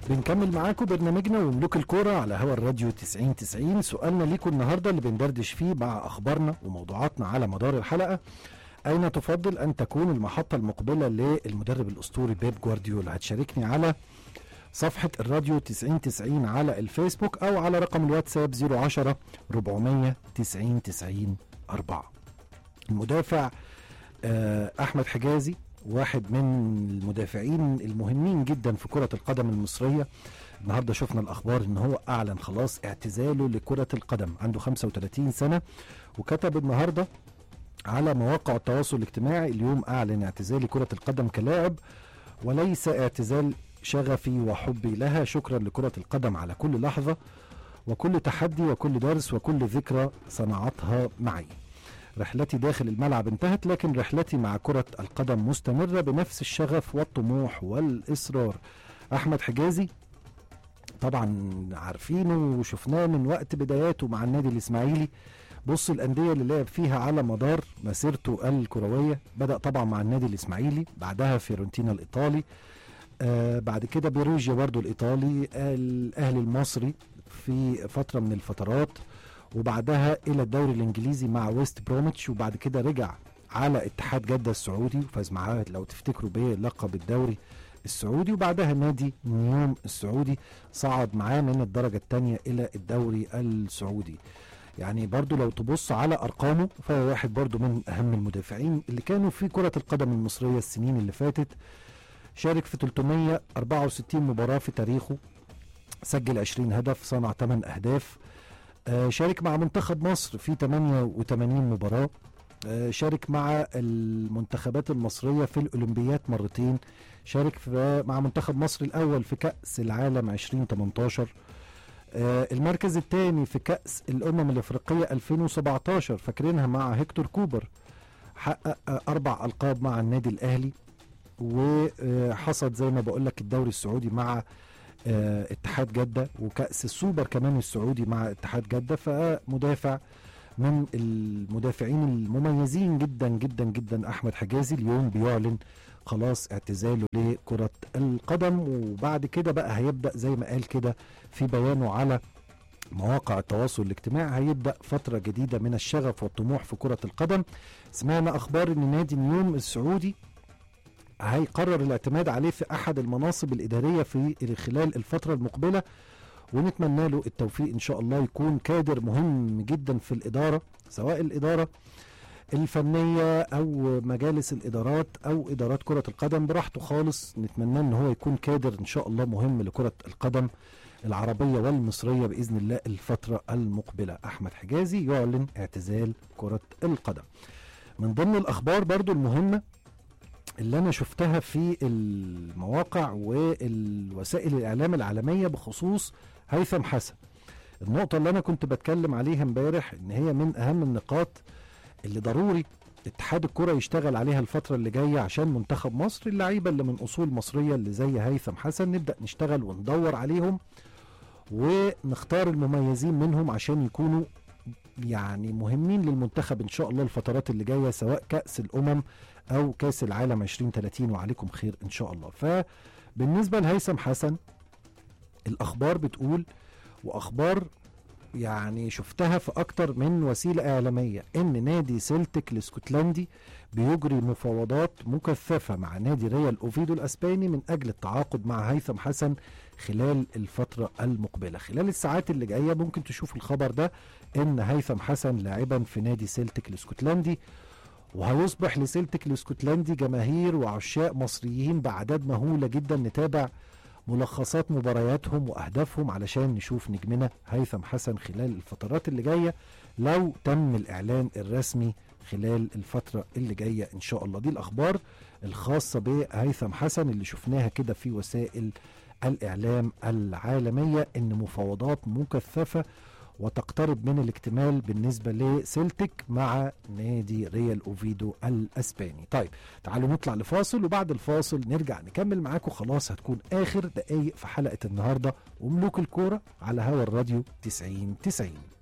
بنكمل معاكم برنامجنا وملوك الكورة على هوا الراديو 90 90 سؤالنا ليكم النهاردة اللي بندردش فيه مع أخبارنا وموضوعاتنا على مدار الحلقة أين تفضل أن تكون المحطة المقبلة للمدرب الأسطوري بيب جوارديولا هتشاركني على صفحة الراديو 90 90 على الفيسبوك أو على رقم الواتساب 010 490 90 4 المدافع آه، أحمد حجازي واحد من المدافعين المهمين جدا في كرة القدم المصرية النهارده شفنا الاخبار ان هو اعلن خلاص اعتزاله لكرة القدم عنده 35 سنة وكتب النهارده على مواقع التواصل الاجتماعي اليوم اعلن اعتزالي كرة القدم كلاعب وليس اعتزال شغفي وحبي لها شكرا لكرة القدم على كل لحظة وكل تحدي وكل درس وكل ذكرى صنعتها معي رحلتي داخل الملعب انتهت لكن رحلتي مع كرة القدم مستمرة بنفس الشغف والطموح والإصرار أحمد حجازي طبعا عارفينه وشفناه من وقت بداياته مع النادي الإسماعيلي بص الأندية اللي لعب فيها على مدار مسيرته الكروية بدأ طبعا مع النادي الإسماعيلي بعدها فيورنتينا الإيطالي آه بعد كده بيروجيا برضو الإيطالي الأهلي المصري في فترة من الفترات وبعدها الى الدوري الانجليزي مع ويست بروميتش وبعد كده رجع على اتحاد جده السعودي وفاز معاه لو تفتكروا بلقب الدوري السعودي وبعدها نادي نيوم السعودي صعد معاه من الدرجه الثانيه الى الدوري السعودي يعني برضو لو تبص على ارقامه فهو واحد برضو من اهم المدافعين اللي كانوا في كره القدم المصريه السنين اللي فاتت شارك في 364 مباراه في تاريخه سجل 20 هدف صنع 8 اهداف آه، شارك مع منتخب مصر في 88 مباراة آه، شارك مع المنتخبات المصرية في الأولمبيات مرتين شارك في مع منتخب مصر الأول في كأس العالم 2018 آه، المركز الثاني في كأس الأمم الأفريقية 2017 فاكرينها مع هيكتور كوبر حقق أربع ألقاب مع النادي الأهلي وحصد زي ما بقول لك الدوري السعودي مع آه، اتحاد جدة وكأس السوبر كمان السعودي مع اتحاد جدة فمدافع من المدافعين المميزين جدا جدا جدا أحمد حجازي اليوم بيعلن خلاص اعتزاله لكرة القدم وبعد كده بقى هيبدأ زي ما قال كده في بيانه على مواقع التواصل الاجتماعي هيبدأ فترة جديدة من الشغف والطموح في كرة القدم سمعنا أخبار أن نادي نيوم السعودي هيقرر الاعتماد عليه في احد المناصب الاداريه في خلال الفتره المقبله ونتمنى له التوفيق ان شاء الله يكون كادر مهم جدا في الاداره سواء الاداره الفنيه او مجالس الادارات او ادارات كره القدم براحته خالص نتمنى ان هو يكون كادر ان شاء الله مهم لكره القدم العربيه والمصريه باذن الله الفتره المقبله احمد حجازي يعلن اعتزال كره القدم من ضمن الاخبار برضو المهمه اللي انا شفتها في المواقع والوسائل الاعلام العالميه بخصوص هيثم حسن النقطه اللي انا كنت بتكلم عليها امبارح ان هي من اهم النقاط اللي ضروري اتحاد الكره يشتغل عليها الفتره اللي جايه عشان منتخب مصر اللعيبه اللي من اصول مصريه اللي زي هيثم حسن نبدا نشتغل وندور عليهم ونختار المميزين منهم عشان يكونوا يعني مهمين للمنتخب ان شاء الله الفترات اللي جايه سواء كاس الامم او كاس العالم 2030 وعليكم خير ان شاء الله فبالنسبه لهيثم حسن الاخبار بتقول واخبار يعني شفتها في اكتر من وسيله اعلاميه ان نادي سيلتيك الاسكتلندي بيجري مفاوضات مكثفه مع نادي ريال اوفيدو الاسباني من اجل التعاقد مع هيثم حسن خلال الفتره المقبله خلال الساعات اللي جايه ممكن تشوف الخبر ده ان هيثم حسن لاعبا في نادي سيلتيك الاسكتلندي وهيصبح لسيلتيك الاسكتلندي جماهير وعشاق مصريين باعداد مهوله جدا نتابع ملخصات مبارياتهم واهدافهم علشان نشوف نجمنا هيثم حسن خلال الفترات اللي جايه لو تم الاعلان الرسمي خلال الفتره اللي جايه ان شاء الله دي الاخبار الخاصه بهيثم حسن اللي شفناها كده في وسائل الاعلام العالميه ان مفاوضات مكثفه وتقترب من الاكتمال بالنسبة لسيلتيك مع نادي ريال أوفيدو الأسباني طيب تعالوا نطلع لفاصل وبعد الفاصل نرجع نكمل معاكم خلاص هتكون آخر دقايق في حلقة النهاردة وملوك الكورة على هوا الراديو 90 90